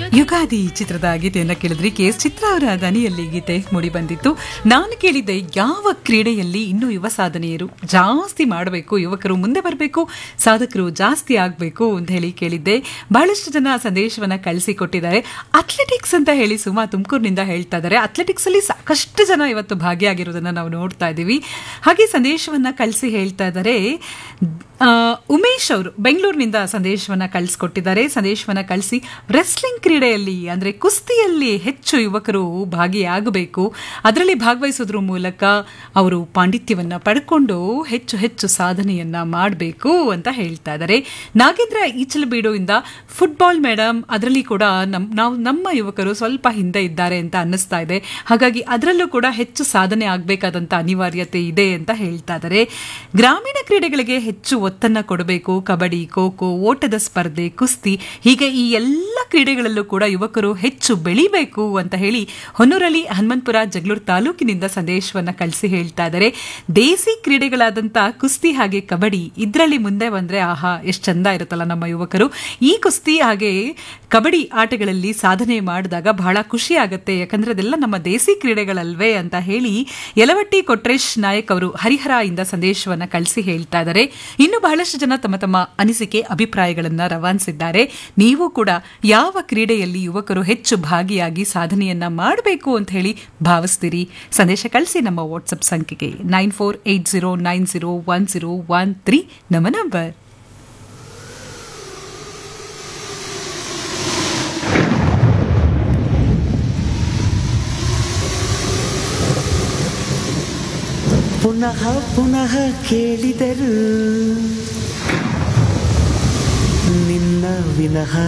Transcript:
ಯುಗಾದಿ ಚಿತ್ರದ ಗೀತೆಯನ್ನ ಕೇಳಿದ್ರಿ ಕೆ ಎಸ್ ಚಿತ್ರ ಅವರ ದನಿಯಲ್ಲಿ ಗೀತೆ ಮೂಡಿ ಬಂದಿತ್ತು ನಾನು ಕೇಳಿದ್ದೆ ಯಾವ ಕ್ರೀಡೆಯಲ್ಲಿ ಇನ್ನೂ ಯುವ ಸಾಧನೆಯರು ಜಾಸ್ತಿ ಮಾಡಬೇಕು ಯುವಕರು ಮುಂದೆ ಬರಬೇಕು ಸಾಧಕರು ಜಾಸ್ತಿ ಆಗಬೇಕು ಅಂತ ಹೇಳಿ ಕೇಳಿದ್ದೆ ಬಹಳಷ್ಟು ಜನ ಸಂದೇಶವನ್ನ ಕಳಿಸಿಕೊಟ್ಟಿದ್ದಾರೆ ಅಥ್ಲೆಟಿಕ್ಸ್ ಅಂತ ಹೇಳಿ ಸುಮಾ ತುಮಕೂರಿನಿಂದ ಹೇಳ್ತಾ ಇದ್ದಾರೆ ಅಥ್ಲೆಟಿಕ್ಸ್ ಅಲ್ಲಿ ಸಾಕಷ್ಟು ಜನ ಇವತ್ತು ಭಾಗಿಯಾಗಿರೋದನ್ನ ನಾವು ನೋಡ್ತಾ ಇದ್ದೀವಿ ಹಾಗೆ ಸಂದೇಶವನ್ನ ಕಳಿಸಿ ಹೇಳ್ತಾ ಇದ್ದಾರೆ ಆ, ಉಮೇಶ್ ಅವರು ಬೆಂಗಳೂರಿನಿಂದ ಸಂದೇಶವನ್ನ ಕಳಿಸ್ಕೊಟ್ಟಿದ್ದಾರೆ ಸಂದೇಶವನ್ನ ಕಳಿಸಿ ರೆಸ್ಲಿಂಗ್ ಕ್ರೀಡೆಯಲ್ಲಿ ಅಂದ್ರೆ ಕುಸ್ತಿಯಲ್ಲಿ ಹೆಚ್ಚು ಯುವಕರು ಭಾಗಿಯಾಗಬೇಕು ಅದರಲ್ಲಿ ಭಾಗವಹಿಸೋದ್ರ ಮೂಲಕ ಅವರು ಪಾಂಡಿತ್ಯವನ್ನ ಪಡ್ಕೊಂಡು ಹೆಚ್ಚು ಹೆಚ್ಚು ಸಾಧನೆಯನ್ನ ಮಾಡಬೇಕು ಅಂತ ಹೇಳ್ತಾ ಇದ್ದಾರೆ ನಾಗೇಂದ್ರ ಈಚಲಬೀಡು ಇಂದ ಫುಟ್ಬಾಲ್ ಮೇಡಮ್ ಅದರಲ್ಲಿ ಕೂಡ ನಮ್ ನಾವು ನಮ್ಮ ಯುವಕರು ಸ್ವಲ್ಪ ಹಿಂದೆ ಇದ್ದಾರೆ ಅಂತ ಅನ್ನಿಸ್ತಾ ಇದೆ ಹಾಗಾಗಿ ಅದರಲ್ಲೂ ಕೂಡ ಹೆಚ್ಚು ಸಾಧನೆ ಆಗಬೇಕಾದಂತ ಅನಿವಾರ್ಯತೆ ಇದೆ ಅಂತ ಹೇಳ್ತಾ ಇದ್ದಾರೆ ಗ್ರಾಮೀಣ ಕ್ರೀಡೆಗಳಿಗೆ ಹೆಚ್ಚು ಒತ್ತನ್ನ ಕೊಡಬೇಕು ಕಬಡ್ಡಿ ಖೋ ಖೋ ಓಟದ ಸ್ಪರ್ಧೆ ಕುಸ್ತಿ ಹೀಗೆ ಈ ಎಲ್ಲ ಕ್ರೀಡೆಗಳಲ್ಲೂ ಕೂಡ ಯುವಕರು ಹೆಚ್ಚು ಬೆಳಿಬೇಕು ಅಂತ ಹೇಳಿ ಹೊನ್ನೂರಲ್ಲಿ ಹನುಮಂತಪುರ ಜಗಳೂರು ತಾಲೂಕಿನಿಂದ ಸಂದೇಶವನ್ನ ಕಳಿಸಿ ಹೇಳ್ತಾ ಇದ್ದಾರೆ ದೇಸಿ ಕ್ರೀಡೆಗಳಾದಂಥ ಕುಸ್ತಿ ಹಾಗೆ ಕಬಡ್ಡಿ ಇದರಲ್ಲಿ ಮುಂದೆ ಬಂದ್ರೆ ಆಹಾ ಎಷ್ಟು ಚಂದ ಇರುತ್ತಲ್ಲ ನಮ್ಮ ಯುವಕರು ಈ ಕುಸ್ತಿ ಹಾಗೆ ಕಬಡ್ಡಿ ಆಟಗಳಲ್ಲಿ ಸಾಧನೆ ಮಾಡಿದಾಗ ಬಹಳ ಖುಷಿ ಆಗುತ್ತೆ ಯಾಕಂದ್ರೆ ಅದೆಲ್ಲ ನಮ್ಮ ದೇಸಿ ಕ್ರೀಡೆಗಳಲ್ವೇ ಅಂತ ಹೇಳಿ ಯಲವಟ್ಟಿ ಕೊಟ್ರೇಶ್ ನಾಯಕ್ ಅವರು ಹರಿಹರ ಇಂದ ಸಂದೇಶವನ್ನ ಕಳಿಸಿ ಹೇಳ್ತಾ ಇದ್ದಾರೆ ಇನ್ನು ಬಹಳಷ್ಟು ಜನ ತಮ್ಮ ತಮ್ಮ ಅನಿಸಿಕೆ ಅಭಿಪ್ರಾಯಗಳನ್ನ ರವಾನಿಸಿದ್ದಾರೆ ನೀವು ಕೂಡ ಯಾವ ಕ್ರೀಡೆಯಲ್ಲಿ ಯುವಕರು ಹೆಚ್ಚು ಭಾಗಿಯಾಗಿ ಸಾಧನೆಯನ್ನ ಮಾಡಬೇಕು ಅಂತ ಹೇಳಿ ಭಾವಿಸ್ತೀರಿ ಸಂದೇಶ ಕಳಿಸಿ ನಮ್ಮ ವಾಟ್ಸಪ್ ಸಂಖ್ಯೆಗೆ nine four eight zero nine zero one zero one three ನಮ್ಮ ನಂಬರ್ ಪುನಃ ಪುನಃ ಕೇಳಿದರು ನಿನ್ನ ವಿನಃ